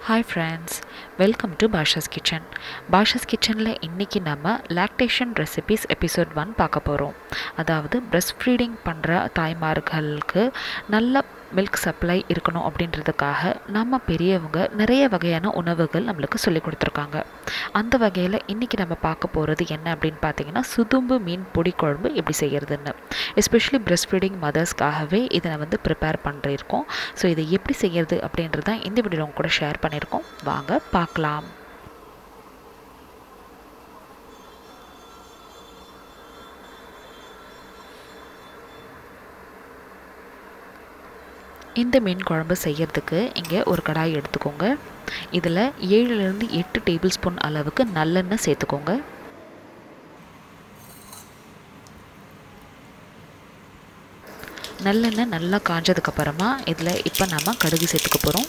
hi friends welcome to Basha's kitchen Basha's கிச்சனில் இன்றைக்கி நம்ம லாக்டேஷன் ரெசிபீஸ் எபிசோட் ஒன் பார்க்க போகிறோம் அதாவது பிரஸ்ட் ஃபீடிங் பண்ணுற தாய்மார்களுக்கு நல்ல மில்க் சப்ளை இருக்கணும் அப்படின்றதுக்காக நம்ம பெரியவங்க நிறைய வகையான உணவுகள் நம்மளுக்கு சொல்லி கொடுத்துருக்காங்க அந்த வகையில் இன்றைக்கி நம்ம பார்க்க போகிறது என்ன அப்படின்னு பார்த்தீங்கன்னா சுதும்பு மீன் பொடி குழம்பு எப்படி செய்கிறதுன்னு எஸ்பெஷலி பிரஸ்ட் ஃபீடிங் மதர்ஸ்க்காகவே இதை நான் வந்து ப்ரிப்பேர் பண்ணிருக்கோம் ஸோ இதை எப்படி செய்கிறது அப்படின்றது தான் இந்த வீடியோவில் உங்க கூட ஷேர் பண்ணியிருக்கோம் வாங்க பார்க்கலாம் இந்த மீன் குழம்பு செய்யறதுக்கு இங்கே ஒரு கடாய் எடுத்துக்கோங்க இதில் ஏழுலேருந்து எட்டு டேபிள் ஸ்பூன் அளவுக்கு நல்லெண்ணெய் சேர்த்துக்கோங்க நல்லெண்ணெய் நல்லா காஞ்சதுக்கப்புறமா இதில் இப்போ நம்ம கடுகு சேர்த்துக்க போகிறோம்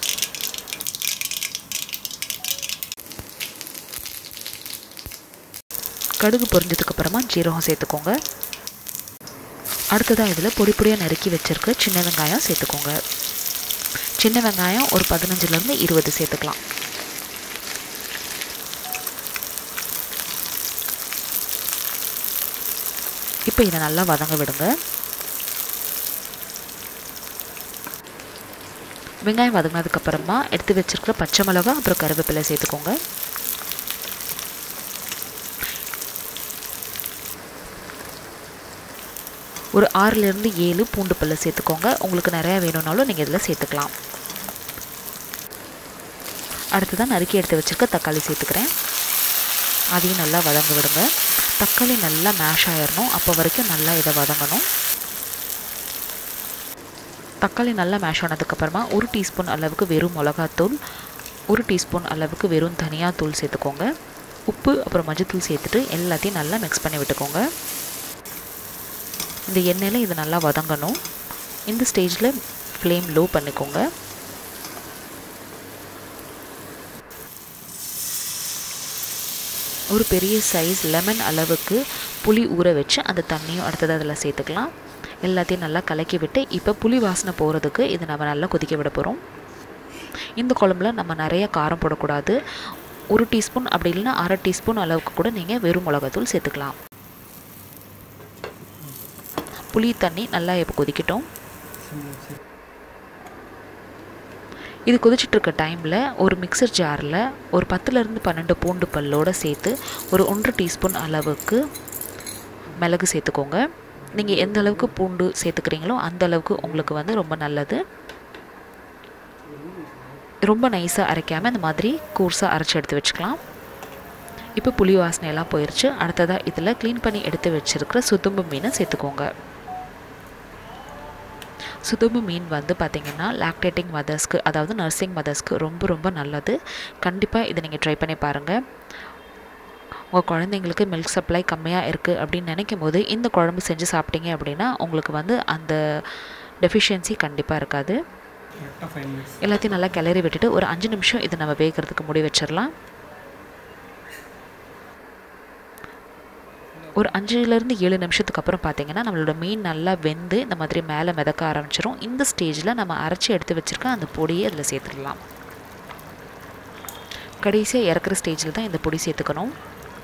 கடுகு பொரிஞ்சதுக்கப்புறமா ஜீரகம் சேர்த்துக்கோங்க அடுத்ததாக இதில் பொடி பொடியாக நறுக்கி வச்சுருக்க சின்ன வெங்காயம் சேர்த்துக்கோங்க சின்ன வெங்காயம் ஒரு பதினஞ்சுலேருந்து இருபது சேர்த்துக்கலாம் இப்போ இதை நல்லா வதங்க விடுங்க வெங்காயம் வதங்கினதுக்கப்புறமா எடுத்து வச்சுருக்கிற பச்சை மிளகா அப்புறம் கருவேப்பிலை சேர்த்துக்கோங்க ஒரு ஆறுலேருந்து ஏழு பூண்டு பல்ல சேர்த்துக்கோங்க உங்களுக்கு நிறையா வேணும்னாலும் நீங்கள் இதில் சேர்த்துக்கலாம் அடுத்ததான் நறுக்கி எடுத்து வச்சுருக்க தக்காளி சேர்த்துக்கிறேன் அதையும் நல்லா வதங்க விடுங்க தக்காளி நல்லா மேஷ் ஆயிடணும் அப்போ வரைக்கும் நல்லா இதை வதங்கணும் தக்காளி நல்லா மேஷ் ஆனதுக்கப்புறமா ஒரு டீஸ்பூன் அளவுக்கு வெறும் மிளகாத்தூள் ஒரு டீஸ்பூன் அளவுக்கு வெறும் தனியாத்தூள் சேர்த்துக்கோங்க உப்பு அப்புறம் மஞ்சத்தூள் சேர்த்துட்டு எல்லாத்தையும் நல்லா மிக்ஸ் பண்ணி விட்டுக்கோங்க இந்த எண்ணெயில் இது நல்லா வதங்கணும் இந்த ஸ்டேஜில் ஃப்ளேம் லோ பண்ணிக்கோங்க ஒரு பெரிய சைஸ் லெமன் அளவுக்கு புளி ஊற வச்சு அந்த தண்ணியும் அடுத்தது அதில் சேர்த்துக்கலாம் எல்லாத்தையும் நல்லா கலக்கி விட்டு இப்போ புளி வாசனை போகிறதுக்கு இது நம்ம நல்லா கொதிக்க விட போகிறோம் இந்த குழம்புல நம்ம நிறைய காரம் போடக்கூடாது ஒரு டீஸ்பூன் அப்படி இல்லைன்னா அரை டீஸ்பூன் அளவுக்கு கூட நீங்கள் வெறும் மிளகாத்தூள் சேர்த்துக்கலாம் புளி தண்ணி நல்லா இப்போ கொதிக்கட்டும் இது கொதிச்சிட்ருக்க டைமில் ஒரு மிக்சர் ஜாரில் ஒரு பத்துலேருந்து பன்னெண்டு பூண்டு பல்லோடு சேர்த்து ஒரு ஒன்றரை டீஸ்பூன் அளவுக்கு மிளகு சேர்த்துக்கோங்க நீங்கள் எந்த அளவுக்கு பூண்டு சேர்த்துக்கிறீங்களோ அந்த அளவுக்கு உங்களுக்கு வந்து ரொம்ப நல்லது ரொம்ப நைஸாக அரைக்காமல் இந்த மாதிரி கூர்ஸாக அரைச்சி எடுத்து வச்சுக்கலாம் இப்போ புளி வாசனையெல்லாம் போயிடுச்சு அடுத்ததாக இதில் க்ளீன் பண்ணி எடுத்து வச்சுருக்கிற சுதும்பு மீனை சேர்த்துக்கோங்க சுதும்பு மீன் வந்து பார்த்திங்கன்னா லாக்டேட்டிங் மதர்ஸ்க்கு அதாவது நர்சிங் மதர்ஸ்க்கு ரொம்ப ரொம்ப நல்லது கண்டிப்பாக இதை நீங்கள் ட்ரை பண்ணி பாருங்கள் உங்கள் குழந்தைங்களுக்கு மில்க் சப்ளை கம்மியாக இருக்குது அப்படின்னு நினைக்கும் போது இந்த குழம்பு செஞ்சு சாப்பிட்டீங்க அப்படின்னா உங்களுக்கு வந்து அந்த டெஃபிஷியன்சி கண்டிப்பாக இருக்காது எல்லாத்தையும் நல்லா கிளறி விட்டுட்டு ஒரு அஞ்சு நிமிஷம் இதை நம்ம வேகிறதுக்கு முடி வச்சிடலாம் ஒரு அஞ்சுலேருந்து ஏழு நிமிஷத்துக்கு அப்புறம் பார்த்தீங்கன்னா நம்மளோட மீன் நல்லா வெந்து இந்த மாதிரி மேலே மிதக்க ஆரம்பிச்சிடும் இந்த ஸ்டேஜில் நம்ம அரைச்சி எடுத்து வச்சுருக்க அந்த பொடியை அதில் சேர்த்துடலாம் கடைசியாக இறக்குற ஸ்டேஜில் தான் இந்த பொடி சேர்த்துக்கணும்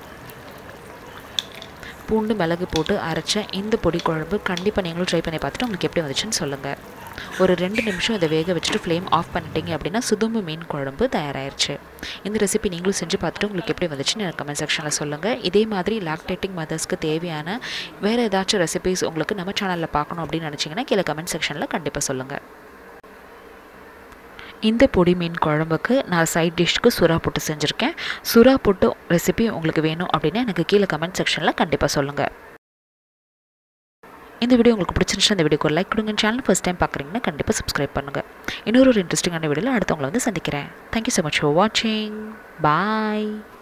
பூண்டு மிளகு போட்டு அரைச்ச இந்த பொடி குழம்பு கண்டிப்பாக நீங்களும் ட்ரை பண்ணி பார்த்துட்டு உங்களுக்கு எப்படி வந்துச்சுன்னு சொல்லுங்கள் ஒரு ரெண்டு நிமிஷம் இதை வேக வச்சுட்டு ஃப்ளேம் ஆஃப் பண்ணிட்டீங்க அப்படின்னா சுதும்பு மீன் குழம்பு தயாராகிருச்சு இந்த ரெசிபி நீங்களும் செஞ்சு பார்த்துட்டு உங்களுக்கு எப்படி வந்துச்சுன்னு எனக்கு கமெண்ட் செக்ஷனில் சொல்லுங்கள் இதே மாதிரி லாக்டேட்டிங் மதர்ஸ்க்கு தேவையான வேறு ஏதாச்சும் ரெசிபிஸ் உங்களுக்கு நம்ம சேனலில் பார்க்கணும் அப்படின்னு நினச்சிங்கன்னா கீழே கமெண்ட் செக்ஷனில் கண்டிப்பாக சொல்லுங்கள் இந்த பொடி மீன் குழம்புக்கு நான் சைட் டிஷ்க்கு சுறா போட்டு செஞ்சுருக்கேன் சுறா போட்டு ரெசிபி உங்களுக்கு வேணும் அப்படின்னா எனக்கு கீழே கமெண்ட் செக்ஷனில் கண்டிப்பாக சொல்லுங்கள் இந்த வீடியோ உங்களுக்கு பிடிச்சிருந்துச்சு இந்த வீடியோக்கு லைக் கொடுங்க சேனல் ஃபஸ்ட் டைம் பார்க்குறீங்கன்னா கண்டிப்பாக சப்ஸ்கிரைப் பண்ணுங்கள் இன்னொரு ஒரு இன்ட்ரெஸ்டிங்கான வீடியோவில் அடுத்தவங்களை வந்து சந்திக்கிறேன் தேங்க்யூ ஸோ மச் ஃபார் வாட்சிங் பாய்